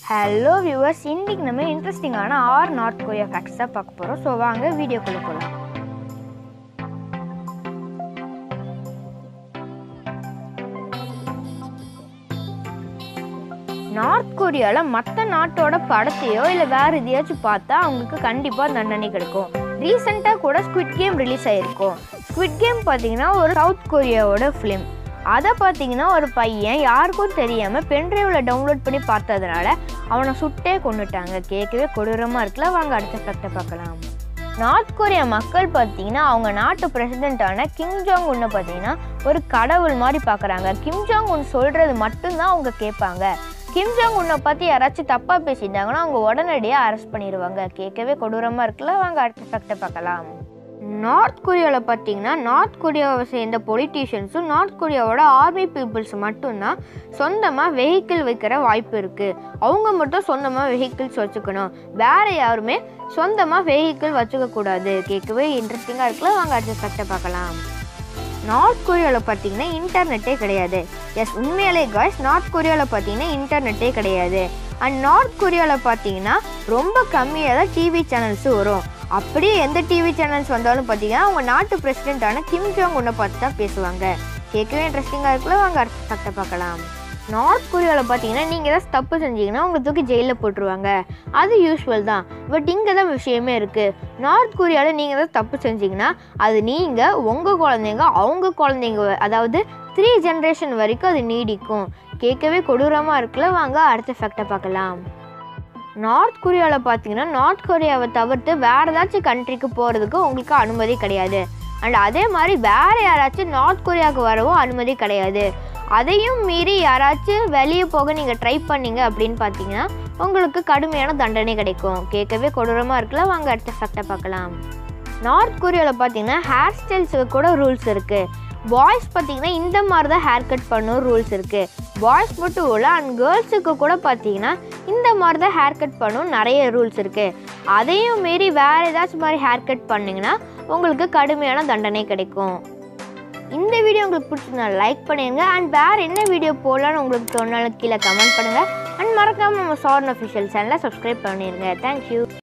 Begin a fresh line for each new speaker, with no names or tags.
hello viewers இன்னைக்கு நம்ம இன்ட்ரெஸ்டிங்கான ஆர் நார்த் கொரியா ஃபேக்ட்ஸ் தான் பார்க்க போகிறோம் ஸோ வாங்க வீடியோக்குள்ளே போகலாம் நார்த் கொரியாவில் மற்ற நாட்டோட படத்தையோ இல்லை வேறு எதையாச்சும் பார்த்தா அவங்களுக்கு கண்டிப்பாக தண்டனை கிடைக்கும் ரீசெண்டாக கூட ஸ்குவிட் கேம் ரிலீஸ் ஆகிருக்கும் ஸ்குவிட் கேம் பார்த்தீங்கன்னா ஒரு சவுத் கொரியாவோட ஃபிலிம் அதை பார்த்தீங்கன்னா ஒரு பையன் யாருக்கும் தெரியாமல் பென்ட்ரைவில் டவுன்லோட் பண்ணி பார்த்ததுனால அவனை சுட்டே கொண்டுட்டாங்க கேட்கவே கொடூரமாக இருக்குல்ல வாங்க அடுத்த ஃபேக்டை பார்க்கலாம் நார்த் கொரியா மக்கள் பார்த்தீங்கன்னா அவங்க நாட்டு பிரசிடென்ட்டான கிம் ஜாங் உன்னை பார்த்தீங்கன்னா ஒரு கடவுள் மாதிரி பார்க்குறாங்க கிம் ஜாங் உன் சொல்கிறது மட்டும்தான் அவங்க கேட்பாங்க கிம் ஜாங் உன்னை பற்றி யாராச்சும் தப்பாக பேசிட்டாங்கன்னா அவங்க உடனடியாக அரெஸ்ட் பண்ணிடுவாங்க கேட்கவே கொடூரமாக இருக்குல்ல வாங்க அடுத்த ஃபேக்டை பார்க்கலாம் நார்த் கொரியாவில் பார்த்தீங்கன்னா நார்த் கொரியாவை சேர்ந்த பொலிட்டீஷியன்ஸும் நார்த் கொரியாவோட ஆர்மி பீப்புள்ஸ் மட்டும்தான் சொந்தமாக வெஹிக்கிள் வைக்கிற வாய்ப்பு இருக்குது அவங்க மட்டும் சொந்தமாக வெஹிக்கிள்ஸ் வச்சுக்கணும் வேற யாருமே சொந்தமாக வெஹிக்கிள் வச்சுக்க கூடாது கேட்கவே இன்ட்ரெஸ்டிங்காக இருக்குல்ல வாங்க அடுத்த ஃபேக்டை பார்க்கலாம் நார்த் கொரியாவில் பார்த்தீங்கன்னா இன்டர்நெட்டே கிடையாது எஸ் உண்மையாலே காய்ஸ் நார்த் கொரியாவில் பார்த்தீங்கன்னா இன்டர்நெட்டே கிடையாது அண்ட் நார்த் கொரியாவில் பார்த்தீங்கன்னா ரொம்ப கம்மியாக தான் டிவி சேனல்ஸு வரும் அப்படியே எந்த டிவி சேனல்ஸ் வந்தாலும் பார்த்தீங்கன்னா அவங்க நாட்டு பிரசிடென்ட்டான கிம் ஜாங் உன்னை பார்த்து தான் பேசுவாங்க கேட்கவே இன்ட்ரெஸ்டிங்காக இருக்குல்ல வாங்க அடுத்த ஃபேக்டை பார்க்கலாம் நார்த் கொரியாவில் பார்த்தீங்கன்னா நீங்கள் ஏதாச்சும் தப்பு செஞ்சீங்கன்னா உங்களை தூக்கி ஜெயிலில் போட்டுருவாங்க அது யூஸ்வல் தான் பட் இங்கே தான் விஷயமே இருக்குது நார்த் கொரியாவில் நீங்கள் ஏதாவது தப்பு செஞ்சீங்கன்னா அது நீங்கள் உங்கள் குழந்தைங்க அவங்க குழந்தைங்க வ- அதாவது த்ரீ ஜென்ரேஷன் வரைக்கும் அது நீடிக்கும் கேட்கவே கொடூரமாக இருக்குல்ல வாங்க அடுத்த ஃபேக்டை பார்க்கலாம் நார்த் கொரியாவில் பார்த்தீங்கன்னா நார்த் கொரியாவை தவிர்த்து வேறு ஏதாச்சும் கண்ட்ரிக்கு போகிறதுக்கு உங்களுக்கு அனுமதி கிடையாது அண்ட் அதே மாதிரி வேறு யாராச்சும் நார்த் கொரியாவுக்கு வரவும் அனுமதி கிடையாது அதையும் மீறி யாராச்சும் வெளியே போக நீங்கள் ட்ரை பண்ணீங்க அப்படின்னு பார்த்தீங்கன்னா உங்களுக்கு கடுமையான தண்டனை கிடைக்கும் கேட்கவே கொடூரமாக இருக்குல்ல வாங்க அடுத்த ஃபேக்டை பார்க்கலாம் நார்த் கொரியாவில் பார்த்தீங்கன்னா ஹேர் ஸ்டைல்ஸுக்கு கூட ரூல்ஸ் இருக்குது பாய்ஸ் பார்த்தீங்கன்னா இந்த மாதிரி தான் ஹேர் கட் பண்ணும் ரூல்ஸ் இருக்குது பாய்ஸ் மட்டும் இல்லை அண்ட் கேர்ள்ஸுக்கு கூட பார்த்தீங்கன்னா இந்த மாதிரி தான் ஹேர் கட் பண்ணும் நிறைய ரூல்ஸ் இருக்குது அதையும் மீறி வேறு ஏதாச்சும் மாதிரி ஹேர் கட் பண்ணிங்கன்னா உங்களுக்கு கடுமையான தண்டனை கிடைக்கும் இந்த வீடியோ உங்களுக்கு பிடிச்சிருந்தா லைக் பண்ணிடுங்க அண்ட் வேறு என்ன வீடியோ போடலான்னு உங்களுக்கு தோணாலும் கீழே கமெண்ட் பண்ணுங்கள் அண்ட் மறக்காமல் நம்ம சார்ன் அஃபிஷியல் சேனலை சப்ஸ்கிரைப் பண்ணிடுங்க தேங்க்யூ